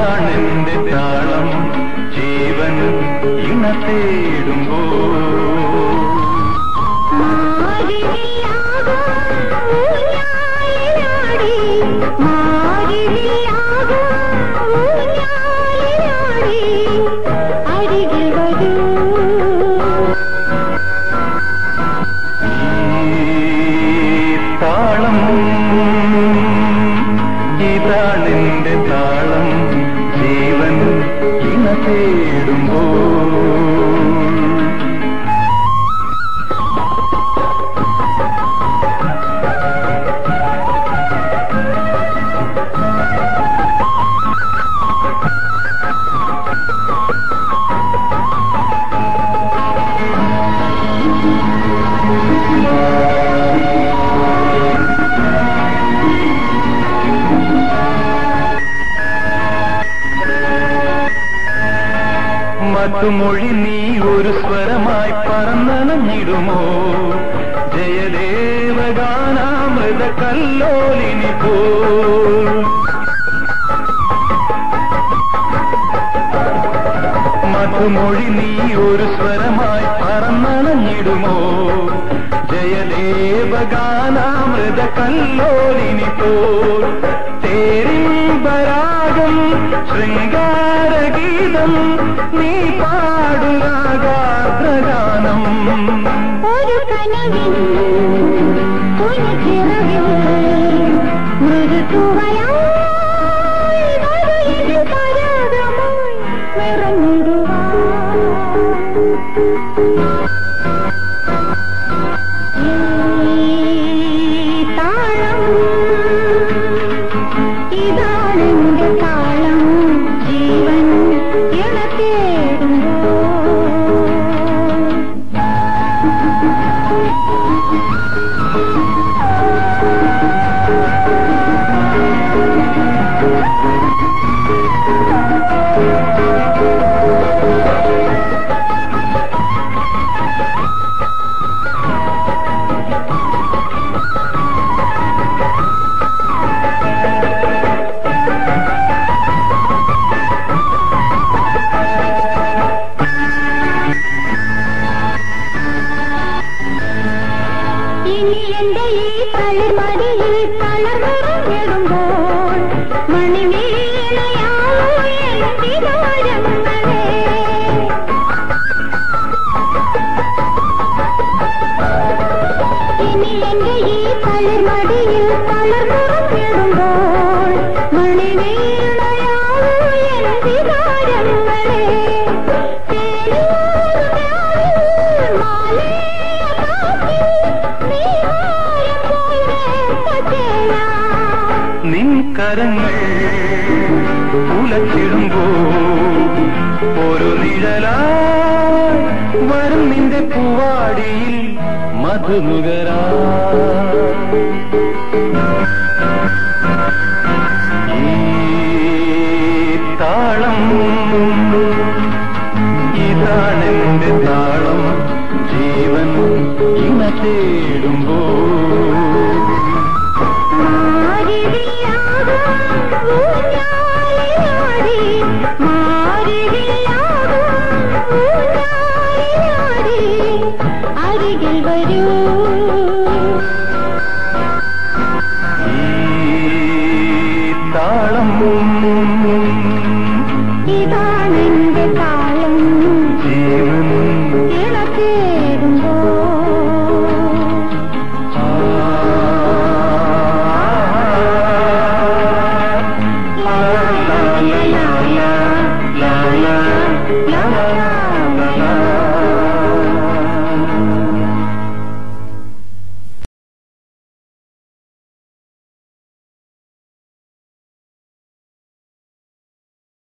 ഇതാണെന്റെ താളം ജീവൻ ഇണ തേടുമ്പോ അരികിൽ വരൂ ഈ താളം ഇതാണെന്റെ താളം ജീവൻ ഇണ തേടുമ്പോ മധുമൊഴി നീ ഒരു സ്വരമായി പറന്നണഞ്ഞിടുമോ ജയദേവഗാനാമൃത കല്ലോലിനി പോ മധുമൊഴി നീ ഒരു സ്വരമായി പറന്നണഞ്ഞിടുമോ ജയദേവഗാനാമൃത കല്ലോലിനി പോൽ തേരിമ്പരാഗം ശൃംഗാരഗീതം നീ പാടുരാഗാത്രഗാനം ഒരു കനവിൽ കുഞ്ഞിറവിൽ മൃദുവയായി വരൂ എന്റെ പരാഗമായി ഈ താളം ഇതാണെന്റെ താളം ജീവൻ ഇണ തേടുമ്പോൾ ഇനി എന്റെ ഈ തളിമടിയിൽ തളർന്നിറങ്ങിടുമ്പോൾ മണിവീണയാവോ എന്തിനോരങ്ങളെ ഇനി എന്റെ ഈ തളിമടിയിൽ തളർന്നിറങ്ങിടുമ്പോൾ മണിവീണയാവോ എന്തിനോരങ്ങളെ നിൻ കരങ്ങൾ ഉലച്ചിടുമ്പോ ഒരു നിഴലായി വരും നിന്റെ പൂവാടിയിൽ മധുമുകരാ ഈ താളം ഇതാണെന്റെ താളം ജീവൻ ഇണ തേടുമ്പോ അരികിൽ വരൂ ഈ താളം ഇതാ